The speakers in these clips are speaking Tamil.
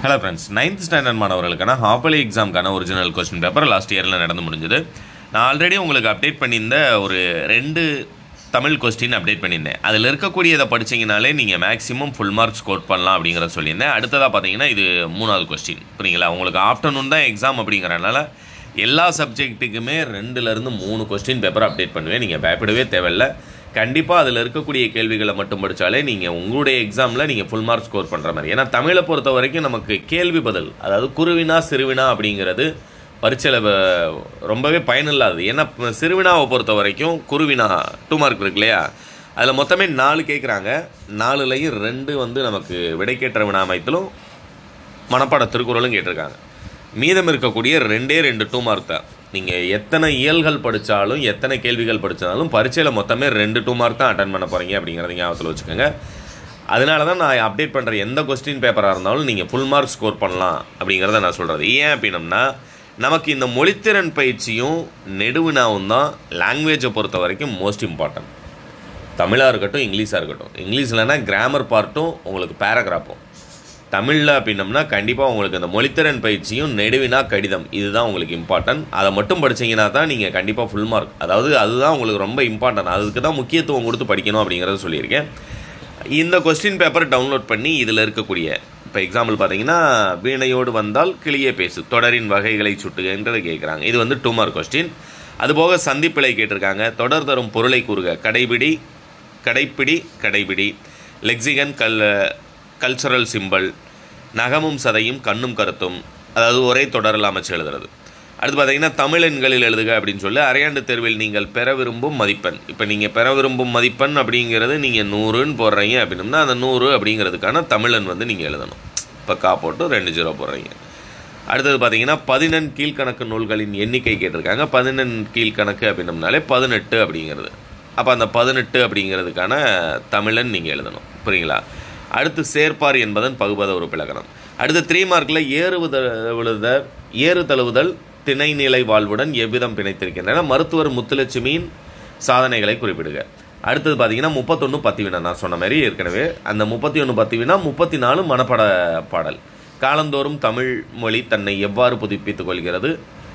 ஹலோ ஃப்ரெண்ட்ஸ் நைன்த் ஸ்டாண்டர்ட் மாணவர்களுக்கான ஹாஃபலி எக்ஸாம்க்கான ஒரிஜினல் கொஸ்டின் பேப்பர் லாஸ்ட் இயரில் நடந்து முடிஞ்சது நான் ஆல்ரெடி உங்களுக்கு அப்டேட் பண்ணியிருந்த ஒரு ரெண்டு தமிழ் கொஸ்டின் அப்டேட் பண்ணியிருந்தேன் அதில் இருக்கக்கூடியதை படிச்சீங்கனாலே நீங்கள் மேக்ஸிமம் ஃபுல் மார்க் ஸ்கோர் பண்ணலாம் அப்படிங்கிறத சொல்லியிருந்தேன் அடுத்ததாக பார்த்தீங்கன்னா இது மூணாவது கொஸ்டின் புரியுங்களா உங்களுக்கு ஆஃப்டர்நூன் தான் எக்ஸாம் அப்படிங்கிறனால எல்லா சப்ஜெக்ட்டுக்குமே ரெண்டுலேருந்து மூணு கொஸ்டின் பேப்பர் அப்டேட் பண்ணுவேன் நீங்கள் பயப்படவே தேவையில்லை கண்டிப்பாக அதில் இருக்கக்கூடிய கேள்விகளை மட்டும் படித்தாலே நீங்கள் உங்களுடைய எக்ஸாமில் நீங்கள் ஃபுல் மார்க் ஸ்கோர் பண்ணுற மாதிரி ஏன்னா தமிழை பொறுத்த வரைக்கும் நமக்கு கேள்வி பதில் அதாவது குருவினா சிறுவினா அப்படிங்கிறது பரீட்சையில் வ- ரொம்பவே பயனில்லாதது ஏன்னா இப்ப சிறுவினாவை பொறுத்த வரைக்கும் குருவினா டூ மார்க் இருக்கு இல்லையா அதில் மொத்தமே நாலு கேட்குறாங்க நாலுலையும் ரெண்டு வந்து நமக்கு விடைக்கேற்ற வினா அமைத்தலும் மனப்பாட திருக்குறளும் கேட்டிருக்காங்க மீதம் இருக்கக்கூடிய ரெண்டே ரெண்டு டூ மார்க் தான் நீங்கள் எத்தனை இயல்கள் படித்தாலும் எத்தனை கேள்விகள் படித்தாலும் பரீட்சையில் மொத்தமே ரெண்டு டூ மார்க் தான் அட்டன் பண்ண போகிறீங்க அப்படிங்கிறத ஞாபகத்தில் வச்சுக்கோங்க அதனால தான் நான் அப்டேட் பண்ணுற எந்த கொஸ்டின் பேப்பராக இருந்தாலும் நீங்கள் ஃபுல் மார்க் ஸ்கோர் பண்ணலாம் அப்படிங்கிறத நான் சொல்கிறது ஏன் அப்படின்னம்னா நமக்கு இந்த மொழித்திறன் பயிற்சியும் நெடுவினாவும் தான் லாங்குவேஜை பொறுத்த வரைக்கும் மோஸ்ட் இம்பார்ட்டன்ட் தமிழாக இருக்கட்டும் இங்கிலீஷாக இருக்கட்டும் இங்கிலீஷ்லனா கிராமர் பார்ட்டும் உங்களுக்கு பேராகிராஃபும் தமிழில் அப்படின்னம்னா கண்டிப்பாக உங்களுக்கு அந்த மொழித்திறன் பயிற்சியும் நெடுவினா கடிதம் இதுதான் உங்களுக்கு இம்பார்ட்டன்ட் அதை மட்டும் படிச்சீங்கன்னா தான் நீங்கள் கண்டிப்பாக ஃபுல் மார்க் அதாவது அதுதான் உங்களுக்கு ரொம்ப இம்பார்ட்டன்ட் அதுக்கு தான் முக்கியத்துவம் கொடுத்து படிக்கணும் அப்படிங்கிறத சொல்லியிருக்கேன் இந்த கொஸ்டின் பேப்பர் டவுன்லோட் பண்ணி இதில் இருக்கக்கூடிய இப்போ எக்ஸாம்பிள் பார்த்தீங்கன்னா வீணையோடு வந்தால் கிளியே பேசு தொடரின் வகைகளை சுட்டுகன்றதை கேட்குறாங்க இது வந்து டூ மார்க் கொஸ்டின் அதுபோக சந்திப்பிழை கேட்டிருக்காங்க தொடர் தரும் பொருளை கூறுக கடைபிடி கடைப்பிடி கடைபிடி லெக்சிகன் கல் கல்ச்சுரல் சிம்பல் நகமும் சதையும் கண்ணும் கருத்தும் அதாவது ஒரே தொடரில் அமைச்சு எழுதுறது அடுத்து பார்த்தீங்கன்னா தமிழ் எண்களில் எழுதுக அப்படின்னு சொல்லி அரையாண்டு தேர்வில் நீங்கள் பெற விரும்பும் மதிப்பெண் இப்போ நீங்கள் பெற விரும்பும் மதிப்பெண் அப்படிங்கிறது நீங்கள் நூறுன்னு போடுறீங்க அப்படின்னம்னா அந்த நூறு அப்படிங்கிறதுக்கான தமிழன் வந்து நீங்கள் எழுதணும் இப்போ கா போட்டு ரெண்டு ஜீரோ போடுறீங்க அடுத்தது பார்த்தீங்கன்னா பதினெண் கீழ்கணக்கு நூல்களின் எண்ணிக்கை கேட்டிருக்காங்க பதினெண் கீழ்கணக்கு அப்படின்னம்னாலே பதினெட்டு அப்படிங்கிறது அப்போ அந்த பதினெட்டு அப்படிங்கிறதுக்கான தமிழன் நீங்கள் எழுதணும் புரியுங்களா அடுத்து சேர்ப்பார் என்பதன் பகுபத உறுப்பிலக்கணம் அடுத்து த்ரீ மார்க்கில் ஏறுவத விழுதல் ஏறு தழுவுதல் திணைநிலை வாழ்வுடன் எவ்விதம் பிணைத்திருக்கின்றன மருத்துவர் முத்துலட்சுமியின் சாதனைகளை குறிப்பிடுக அடுத்தது பார்த்தீங்கன்னா முப்பத்தொன்று பத்து வினா நான் சொன்ன மாதிரி ஏற்கனவே அந்த முப்பத்தி ஒன்று பத்து வினா முப்பத்தி நாலு மனப்பட பாடல் காலந்தோறும் தமிழ் மொழி தன்னை எவ்வாறு புதுப்பித்துக் கொள்கிறது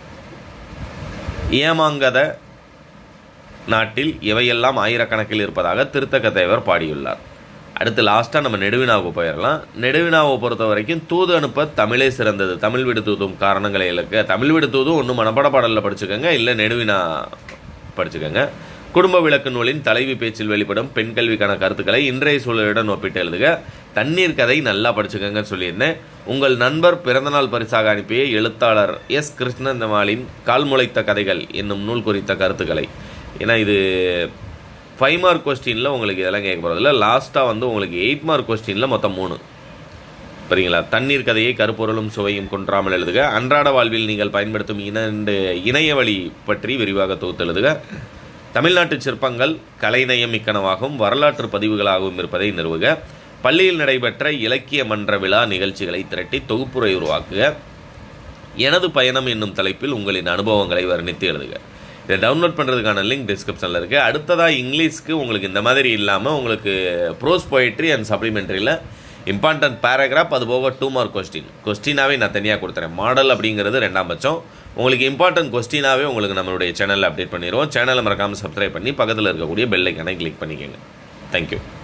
ஏமாங்கத நாட்டில் இவையெல்லாம் ஆயிரக்கணக்கில் இருப்பதாக திருத்தக்க தேவர் பாடியுள்ளார் அடுத்து லாஸ்ட்டாக நம்ம நெடுவினாவுக்கு போயிடலாம் நெடுவினாவை பொறுத்த வரைக்கும் தூது அனுப்ப தமிழே சிறந்தது தமிழ் விடு தூதும் காரணங்களை இழக்க தமிழ் விடு தூதும் ஒன்று மனப்பட பாடலில் படிச்சுக்கோங்க இல்லை நெடுவினா படிச்சுக்கோங்க குடும்ப விளக்கு நூலின் தலைவி பேச்சில் வெளிப்படும் பெண் கல்விக்கான கருத்துக்களை இன்றைய சூழலுடன் ஒப்பிட்டு எழுதுக தண்ணீர் கதை நல்லா படிச்சுக்கங்கன்னு சொல்லியிருந்தேன் உங்கள் நண்பர் பிறந்தநாள் பரிசாக அனுப்பிய எழுத்தாளர் எஸ் கிருஷ்ணந்தமாலின் கால் முளைத்த கதைகள் என்னும் நூல் குறித்த கருத்துக்களை ஏன்னா இது ஃபைவ் மார்க் கொஸ்டினில் உங்களுக்கு இதெல்லாம் கேட்க போகிறதில்ல லாஸ்ட்டாக வந்து உங்களுக்கு எயிட் மார்க் கொஸ்டினில் மொத்தம் மூணு சரிங்களா தண்ணீர் கதையை கருப்பொருளும் சுவையும் கொன்றாமல் எழுதுக அன்றாட வாழ்வில் நீங்கள் பயன்படுத்தும் இனண்டு இணைய வழி பற்றி விரிவாக தொகுத்து எழுதுக தமிழ்நாட்டு சிற்பங்கள் கலைநயம் மிக்கனவாகவும் வரலாற்று பதிவுகளாகவும் இருப்பதை நிறுவுக பள்ளியில் நடைபெற்ற இலக்கிய மன்ற விழா நிகழ்ச்சிகளை திரட்டி தொகுப்புரை உருவாக்குக எனது பயணம் என்னும் தலைப்பில் உங்களின் அனுபவங்களை வர்ணித்து எழுதுக இதை டவுன்லோட் பண்ணுறதுக்கான லிங்க் டிஸ்கிரிப்ஷனில் இருக்குது அடுத்ததாக இங்கிலீஷ்க்கு உங்களுக்கு இந்த மாதிரி இல்லாமல் உங்களுக்கு ப்ரோஸ் போயிட்ரி அண்ட் சப்ளிமெண்ட்ரியில் இம்பார்ட்டன்ட் பேராகிராஃப் அது போக டூ மார்க் கொஸ்டின் கொஸ்டினாவே நான் தனியாக கொடுத்துறேன் மாடல் அப்படிங்கிறது ரெண்டாம் பட்சம் உங்களுக்கு இம்பார்ட்டன்ட் கொஸ்டினாவே உங்களுக்கு நம்மளுடைய சேனலில் அப்டேட் பண்ணிடுவோம் சேனலை மறக்காமல் சப்ஸ்கிரைப் பண்ணி பக்கத்தில் இருக்கக்கூடிய பெல் ஐக்கானை கிளிக் பண்ணிக்கோங்க தேங்க்யூ